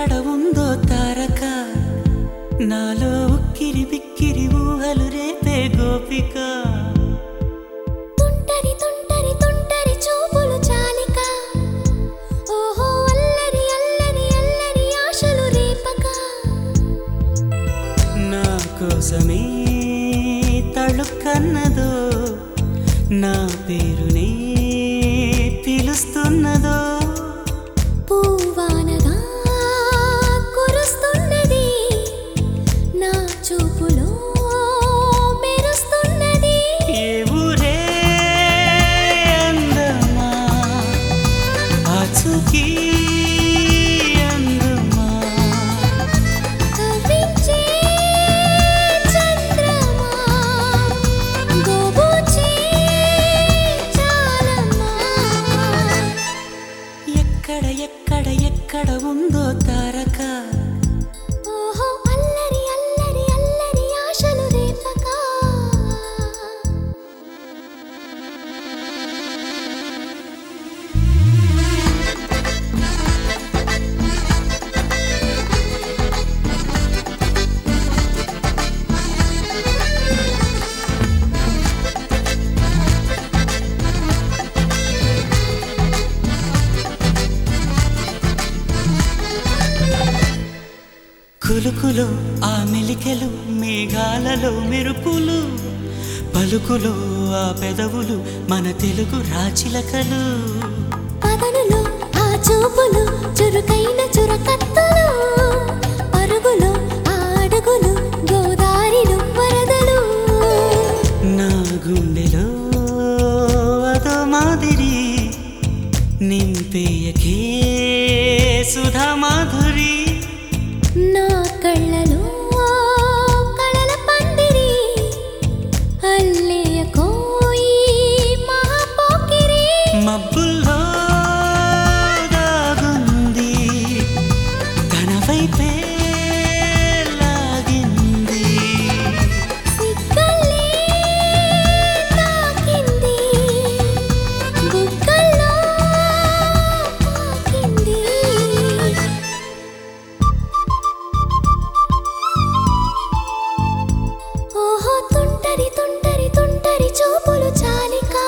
ఎక్కడ ఉందో తారక నాలో ఉక్కిరి బిక్కిరి ఊహలు రేపే గోపిక తుంటరి తుంటరి తుంటరి చూపులు చాలిక ఓహో అల్లరి అల్లరి అల్లరి ఆశలు రేపక నా కోసమే తళుక్కన్నదో నా పేరునే పిలుస్తున్నదో పూవానగా కురుస్తున్నది నా చూపులో మెరుస్తున్నది ఏ ఊరే అందమా ఆచూకీ అందమా కవ్వించే చంద్రమా గోబూచే చాలమ్మా ఎక్కడ ఎక్కడ ఎక్కడ ఉందో తారక ఓహో అల్లరి అల్లరి అల్లరి ఆశలు రేపక కులుకులో ఆ మెలికెలు మేఘాలలో మెరుపులు పలుకులో ఆ పెదవులు మన తెలుగు రాచిలకలు పదనులో ఆ చూపులు చురుకైన చురకత్తులు పరుగులో ఆ అడుగులు గోదారిలు వరదలు నా గుండెలో అదో మాదిరి నింపేయకే సుధా మాధురి నా కళ్ళలో కళల పందిరి అల్లేయ కోయి మహాపోకిరి మబ్బుల్లో దాగుంది తన వైపే లాగింది సిగ్గల్లే తాకింది బుగ్గల్లో పాకింది ఓహో తుంటరి తుంటరి తుంటరి చూపులు చాలికా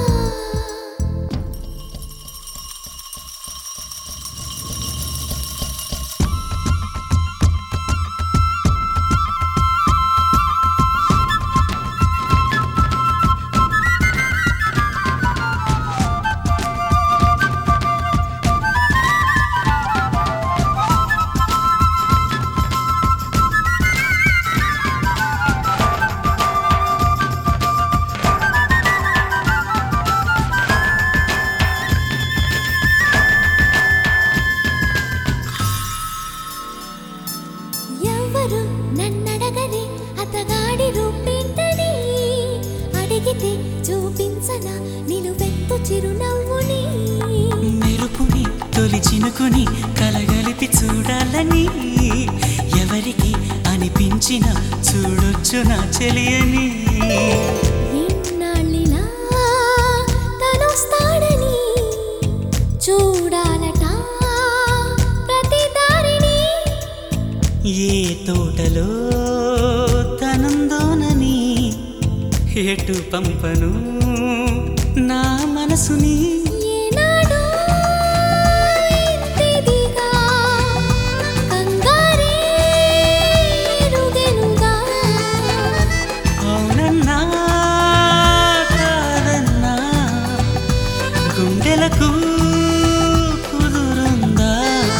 ఎవరు నన్నడగని అతగాడి రూపేంటని అడిగితే చూపించన నిలువెత్తు చిరునవ్వుని మెరుపుని తొలి చినుకుని కలగలిపి చూడాలని ఎవరికి అనిపించిన చూడొచ్చు నా చెలియని ఎన్నాళ్ళిలా తనొస్తాడని చూడాలట ప్రతి దారిని ఏ తోటలో తనందోనని ఎటు పంపను నా మనసుని ఏనాడో ఇంతిదిగా కంగారే ఎరుగెనుగా. అవునన్నా కాదన్నా గుండెలకు కుదురుందా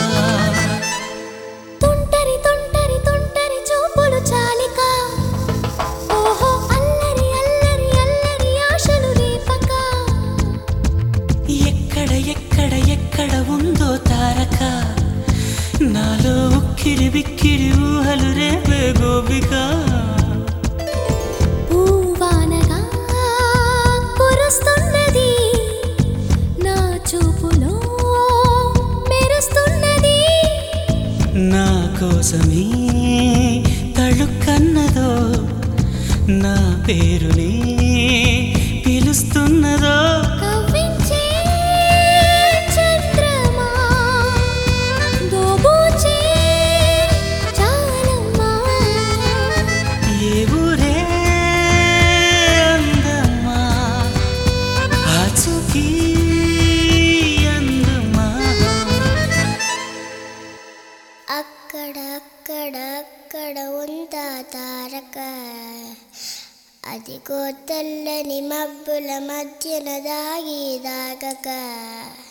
తుంటరి తుంటరి తుంటరి చూపులు చాలిక ఓహో అల్లరి అల్లరి అల్లరి ఆశలు రేపక ఎక్కడ ఎక్కడ ఎక్కడ ఉందో తారక నాలో ఉక్కిరి బిక్కిరి ఊహలు రేపే గోపిక పూవానగా కురుస్తున్నది నా చూపులో మెరుస్తున్నది నా కోసమే తళుక్కన్నదో నా పేరునే పిలుస్తున్నదో కవ్వించే చంద్రమా దోబూచే అదిగో తెల్లని మబ్బుల మధ్యన దాగి దాగక